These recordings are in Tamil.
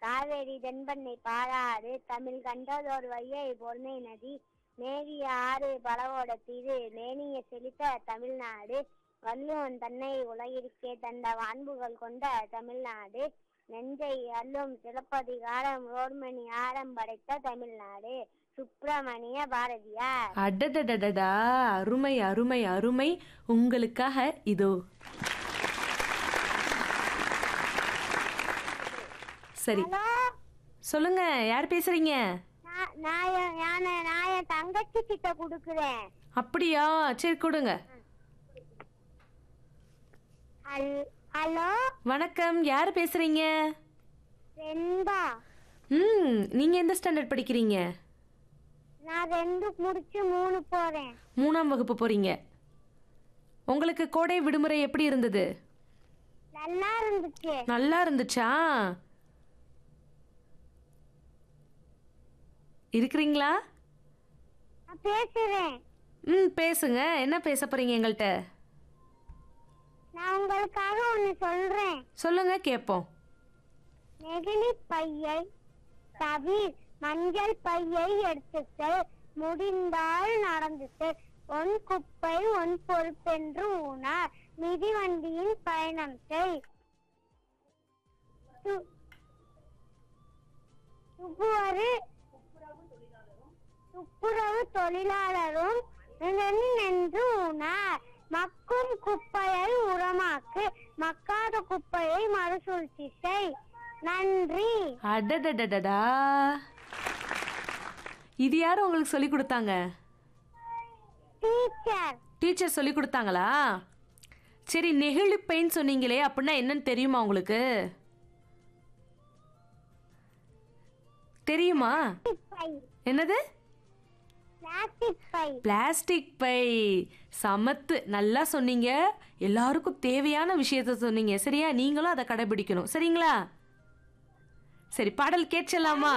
காவேரி தென்பண்ணை பாராறு தமிழ் கண்டதோர் வையை பொருணை நதி மேவிய ஆறு பலவோட தீது மேனிய செழித்த தமிழ்நாடு வள்ளுவன் தன்னை உலகிற்கே தந்த வான்புகள் கொண்ட தமிழ்நாடு நெஞ்சை அல்லும் சிலப்பதிகாரம் ரோர்மணி ஆரம் படைத்த தமிழ்நாடு சுப்பிரமணிய பாரதியார் அடடடடடா அருமை அருமை அருமை உங்களுக்காக இதோ சரி ஹலோ சொல்லுங்க யார் பேசுறீங்க நான் நான் என் நான் நான் என் தங்கச்சி கிட்ட கொடுக்குறேன் அப்படியா சரி கொடுங்க ஹல்- ஹலோ வணக்கம் யார் பேசுறீங்க ரெண்டா ம் நீங்க எந்த ஸ்டாண்டர்ட் படிக்கிறீங்க நான் ரெண்டு முடிச்சு மூணு போறேன் மூணாம் வகுப்பு போறீங்க உங்களுக்கு கோடை விடுமுறை எப்படி இருந்தது நல்லா இருந்துச்சு நல்லா இருந்துச்சா இருக்கிறீங்களா நான் பேசுறேன் ம் பேசுங்க என்ன பேச போறீங்க எங்கள்கிட்ட நான் உங்களுக்காக ஒண்ணு சொல்றேன் சொல்லுங்க கேட்போம் நெகிழி பையை தவிர் மஞ்சள் பையை எடுத்துட்டு முடிந்தால் நடந்துட்டு ஒன் குப்பை ஒன் பொறுப்பென்று ஊனார் மிதிவண்டியின் பயணம் செய் து- துப்புவரு துப்புரவு தொழிலாளரும் நின்று ஊனார் மக்கும் குப்பையை உரமாக்கு மக்காத குப்பையை மறுசூழ்ச்சி செய் நன்றி அடடடடடா இது யார் உங்களுக்கு சொல்லி கொடுத்தாங்க டீச்சர் டீச்சர் சொல்லி கொடுத்தாங்களா சரி நெகிழிப்பைன்னு சொன்னீங்களே அப்படின்னா என்னன்னு தெரியுமா உங்களுக்கு தெரியுமா பை என்னது பிளாஸ்டிக் பை பிளாஸ்டிக் பை சமத்து நல்லா சொன்னீங்க எல்லாருக்கும் தேவையான விஷயத்த சொன்னீங்க சரியா நீங்களும் அதை கடைபிடிக்கணும் சரிங்களா சரி பாடல் கேட்கலாமா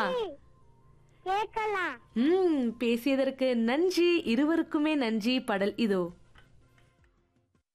கேட்கலாம் ம் பேசியதற்கு நன்றி இருவருக்குமே நன்றி பாடல் இதோ